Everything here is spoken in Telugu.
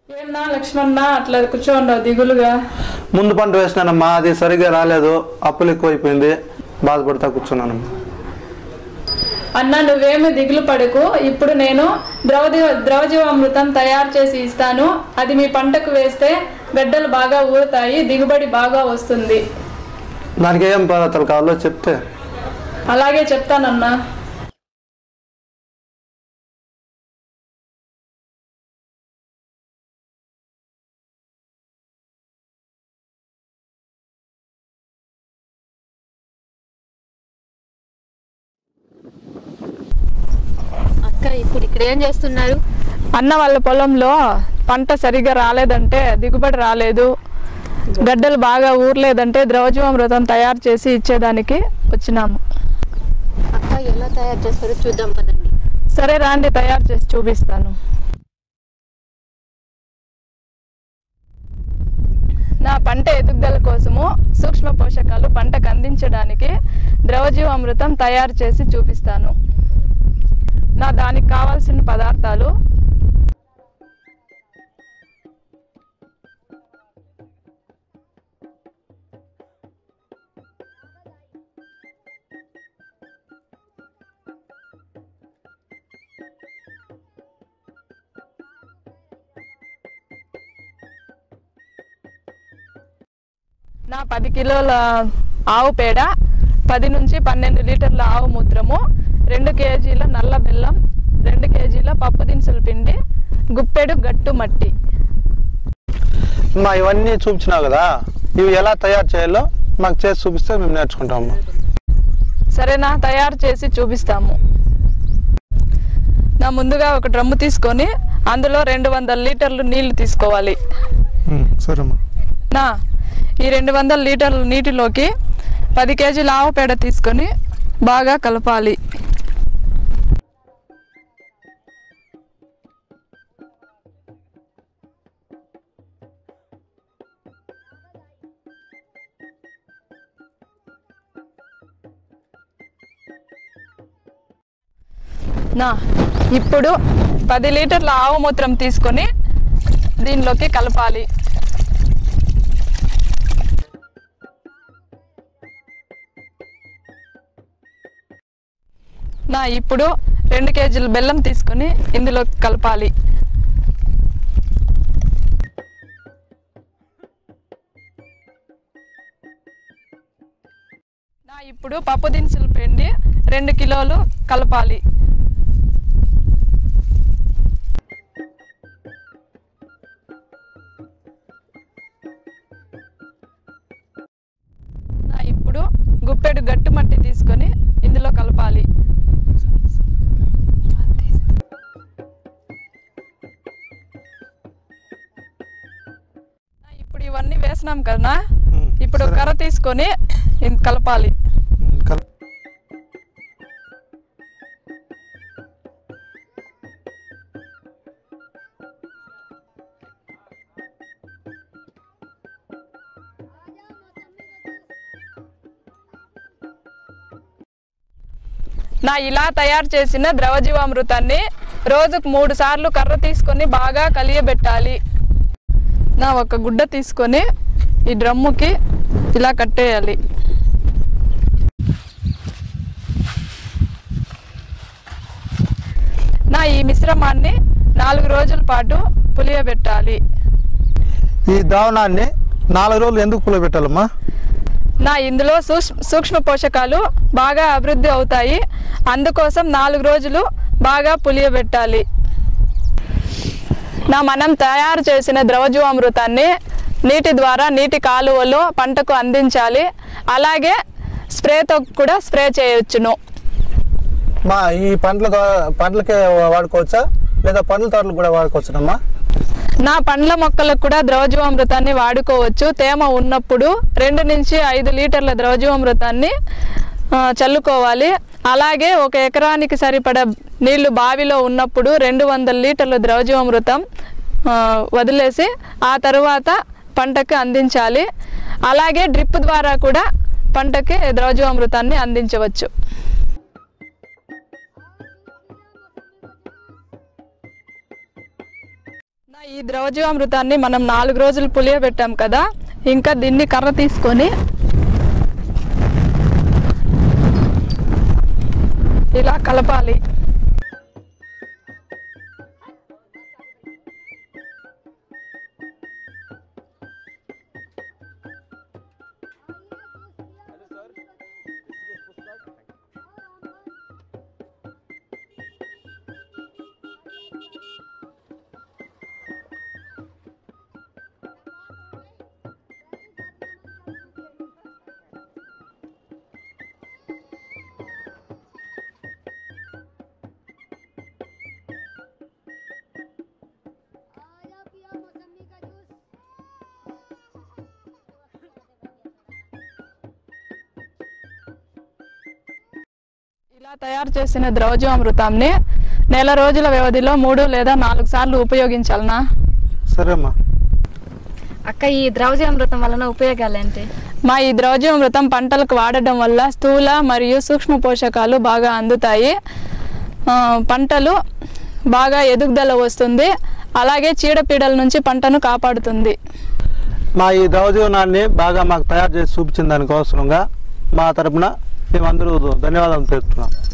ఏంనా లక్ష్మణ అట్లా కూర్చోండవు దిగులుగా ముందు పంట వేసినానమ్మా అది సరిగ్గా రాలేదు అప్పులు ఎక్కువైపోయింది బాధపడతా కూర్చున్నానమ్మా అన్న నువ్వేమి దిగులు పడకు ఇప్పుడు నేను ద్రవజీ ద్రవజీవామృతం తయారు చేసి ఇస్తాను అది మీ పంటకు వేస్తే గడ్డలు బాగా ఊరుతాయి దిగుబడి బాగా వస్తుంది దానికి ఏం పదార్థాలు కావాలో చెప్తే అలాగే చెప్తానన్నా అక్క ఇప్పుడు ఇక్కడ ఏం చేస్తున్నారు అన్న వాళ్ళ పొలంలో పంట సరిగ్గా రాలేదంటే దిగుబడి రాలేదు గడ్డలు బాగా ఊరలేదంటే ద్రవజీవామృతం తయారు చేసి ఇచ్చేదానికి వచ్చినాము అక్క ఎలా తయారు చేస్తారో చూద్దాం పదండి సరే రాండి తయారు చేసి చూపిస్తాను నా పంట ఎదుగుదల కోసము సూక్ష్మ పోషకాలు పంటకు అందించడానికి ద్రవజీవామృతం తయారు చేసి చూపిస్తాను నా దానికి కావాల్సిన పదార్థాలు నా పది కిలోల ఆవు పేడ పది నుంచి పన్నెండు లీటర్ల ఆవు మూత్రము రెండు కేజీల నల్ల బెల్లం రెండు కేజీల పప్పు దినుసుల పిండి గుప్పెడు గట్టు మట్టి అమ్మా ఇవన్నీ చూపించినావు కదా ఇవి ఎలా తయారు చేయాలో మాకు చేసి చూపిస్తే మేము నేర్చుకుంటామమ్మా సరేనా తయారు చేసి చూపిస్తాము నా ముందుగా ఒక డ్రమ్ము తీసుకొని అందులో రెండు వందల లీటర్లు నీళ్లు తీసుకోవాలి సరేమ్మా నా ఈ రెండు వందల లీటర్ల నీటిలోకి పది కేజీల ఆవు పేడ తీసుకొని బాగా కలపాలి నా ఇప్పుడు పది లీటర్ల ఆవు మూత్రం తీసుకొని దీనిలోకి కలపాలి నా ఇప్పుడు రెండు కేజీల బెల్లం తీసుకొని ఇందులో కలపాలి నా ఇప్పుడు పప్పు దినుసులు పిండి రెండు కిలోలు కలపాలి నా ఇప్పుడు గుప్పెడు గట్టు మట్టి తీసుకొని ఇందులో కలపాలి నా ఇప్పుడు ఇవన్నీ వేసినాం కదా ఇప్పుడు సరే. కర్ర తీసుకొని ఇది కలపాలి కల్- నా ఇలా తయారు చేసిన ద్రవజీవామృతాన్ని రోజుకు మూడు సార్లు కర్ర తీసుకొని బాగా కలియబెట్టాలి నా ఒక గుడ్డ తీసుకొని ఈ డ్రమ్ముకి ఇలా కట్టేయాలి నా ఈ మిశ్రమాన్ని నాలుగు రోజుల పాటు పులియబెట్టాలి ఈ ద్రావణాన్ని నాలుగు రోజులు ఎందుకు పుల్ల పెట్టాలమ్మా నా ఇందులో సూక్ష్మ సూక్ష్మ పోషకాలు బాగా అభివృద్ధి అవుతాయి అందుకోసం నాలుగు రోజులు బాగా పులియబెట్టాలి నా మనం తయారు చేసిన ద్రవజీవామృతాన్ని నీటి ద్వారా నీటి కాలువలో పంటకు అందించాలి అలాగే స్ప్రేతో కూడా స్ప్రే చేయొచ్చును మా ఈ పండ్ల పండ్లకే వాడుకోవచ్చా లేదా పండ్ల తోటలకు కూడా వాడుకోవచ్చునమ్మా నా పండ్ల మొక్కలకు కూడా ద్రవజీవామృతాన్ని వాడుకోవచ్చు తేమ ఉన్నప్పుడు రెండు నుంచి ఐదు లీటర్ల ద్రవజీవామృతాన్ని ఆ, చల్లుకోవాలి అలాగే ఒక ఎకరానికి సరిపడ నీళ్లు బావిలో ఉన్నప్పుడు రెండు వందల లీటర్ల ద్రవజీవామృతం ఆ, వదిలేసి ఆ తరువాత పంటకి అందించాలి అలాగే డ్రిప్ ద్వారా కూడా పంటకి ద్రవజీవామృతాన్ని అందించవచ్చు నా ఈ ద్రవజీవామృతాన్ని మనం నాలుగు రోజులు పులియబెట్టాం కదా ఇంకా దీన్ని కర్ర తీసుకొని ఇలా కలపాలి ఇలా తయారు చేసిన ద్రవజీవామృతాన్ని నెల రోజుల వ్యవధిలో మూడు లేదా నాలుగు సార్లు ఉపయోగించాలనా సరే అమ్మా అక్క ఈ ద్రవజామృతం వలన ఉపయోగాలు ఏంటి మా ఈ ద్రవజీవామృతం పంటలకు వాడడం వల్ల స్థూల మరియు సూక్ష్మ పోషకాలు బాగా అందుతాయి ఆ, పంటలు బాగా ఎదుగుదల వస్తుంది అలాగే చీడపీడల నుంచి పంటను కాపాడుతుంది మా ఈ ద్రవజీవనాన్ని బాగా మాకు తయారు చేసి చూపించిన దానికోసంగా మా తరపున మేమందరూ ధన్యవాదాలు తెలుపుతున్నాం